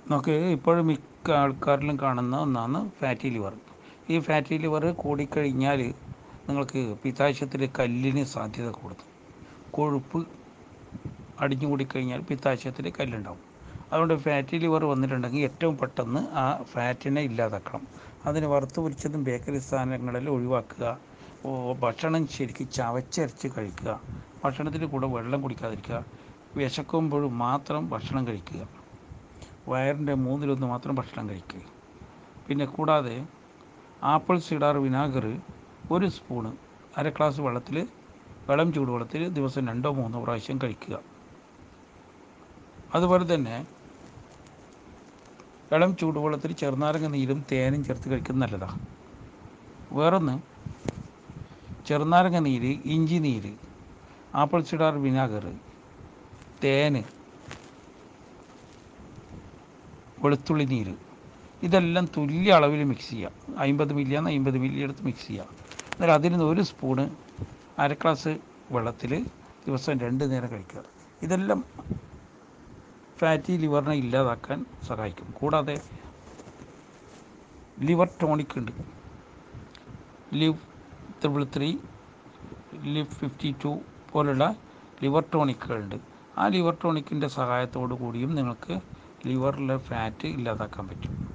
നമുക്ക് ഇപ്പോഴും മിക്ക ആൾക്കാരിലും കാണുന്ന ഒന്നാണ് ഫാറ്റി ലിവർ ഈ ഫാറ്റി ലിവർ കൂടിക്കഴിഞ്ഞാൽ നിങ്ങൾക്ക് പിത്താശയത്തിൽ കല്ലിന് സാധ്യത കൂടുന്നു കൊഴുപ്പ് അടിഞ്ഞു കൂടിക്കഴിഞ്ഞാൽ പിത്താശയത്തിൽ കല്ലുണ്ടാവും അതുകൊണ്ട് ഫാറ്റി ലിവർ വന്നിട്ടുണ്ടെങ്കിൽ ഏറ്റവും പെട്ടെന്ന് ആ ഫാറ്റിനെ ഇല്ലാതാക്കണം അതിന് വറുത്ത് പൊരിച്ചതും ബേക്കറി സാധനങ്ങളിൽ ഒഴിവാക്കുക ഓ, ഭക്ഷണം ശരിക്കും ചവച്ചരച്ച് കഴിക്കുക ഭക്ഷണത്തിൻ്റെ കൂടെ വെള്ളം കുടിക്കാതിരിക്കുക വിശക്കുമ്പോഴും മാത്രം ഭക്ഷണം കഴിക്കുക വയറിൻ്റെ മൂന്നിലൊന്ന് മാത്രം ഭക്ഷണം കഴിക്കുക പിന്നെ കൂടാതെ ആപ്പിൾ സിഡാർ വിനാഗർ ഒരു സ്പൂണ് അര ഗ്ലാസ് വെള്ളത്തിൽ വെള്ളം ചൂടുവെള്ളത്തിൽ ദിവസം രണ്ടോ മൂന്നോ പ്രാവശ്യം കഴിക്കുക അതുപോലെ തന്നെ ഇളം ചൂടുവെള്ളത്തിൽ ചെറുനാരങ്ങ നീരും തേനും ചേർത്ത് കഴിക്കുന്നത് നല്ലതാണ് വേറൊന്ന് ചെറുനാരങ്ങ നീര് ഇഞ്ചി നീര് ആപ്പിൾ സിഡാർ വിനാഗർ തേന് വെളുത്തുള്ളി നീര് ഇതെല്ലാം തുല്യ അളവിൽ മിക്സ് ചെയ്യുക അമ്പത് മില്ലിയാന്ന് അമ്പത് മില്ലി എടുത്ത് മിക്സ് ചെയ്യുക എന്നാൽ അതിൽ നിന്ന് ഒരു സ്പൂണ് അര ഗ്ലാസ് വെള്ളത്തിൽ ദിവസം രണ്ട് നേരം കഴിക്കുക ഇതെല്ലാം ഫാറ്റി ലിവറിനെ ഇല്ലാതാക്കാൻ സഹായിക്കും കൂടാതെ ലിവർ ടോണിക് ഉണ്ട് Liv triple three Liv fifty two പോലുള്ള ലിവർ ടോണിക്കുകളുണ്ട് ആ ലിവർ ടോണിക്കിൻ്റെ സഹായത്തോടു കൂടിയും നിങ്ങൾക്ക് ലിവറിലെ ഫാറ്റ് ഇല്ലാതാക്കാൻ പറ്റും